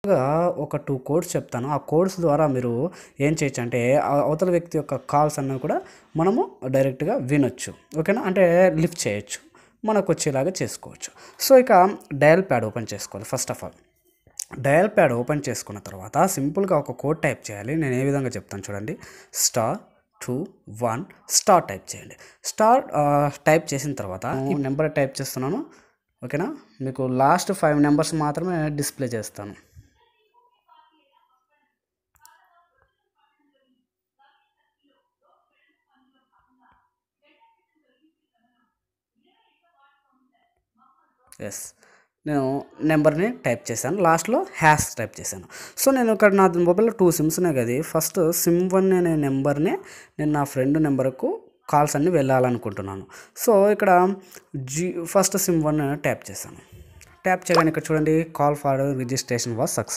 ఒక two codes చెప్తాను ఆ కోడ్స్ ద్వారా మీరు ఏం చేయొచ్చు అంటే ఆ అవతల వ్యక్తి యొక్క కాల్స్ అన్నీ కూడా మనము డైరెక్ట్గా వినొచ్చు ఓకేనా అంటే లిఫ్ట్ చేయొచ్చు మనకు వచ్చేలాగా చేసుకోవచ్చు సో ఇక డయల్ ప్యాడ్ ఓపెన్ చేసుకోవాలి first of all dial pad open చేసుకున్న తర్వాత సింపుల్గా ఒక కోడ్ టైప్ చేయాలి నేను ఏ విధంగా చెప్తాను చూడండి star two one star type చేయండి స్టార్ టైప్ చేసిన తర్వాత ఈ నెంబర్ టైప్ చేస్తున్నాను ఓకేనా మీకు లాస్ట్ ఫైవ్ నెంబర్స్ మాత్రమే డిస్ప్లే చేస్తాను ఎస్ నేను నెంబర్ని టైప్ చేశాను లాస్ట్లో హ్యాష్ టైప్ చేశాను సో నేను ఇక్కడ నా మొబైల్లో టూ సిమ్స్ ఉన్నాయి కదా ఫస్ట్ సిమ్ వన్ అనే నెంబర్ని నేను నా ఫ్రెండ్ నెంబర్కు కాల్స్ అన్ని వెళ్ళాలనుకుంటున్నాను సో ఇక్కడ జీ ఫస్ట్ సిమ్ వన్ ట్యాప్ చేశాను ట్యాప్ చేయగానే ఇక్కడ చూడండి call for registration was success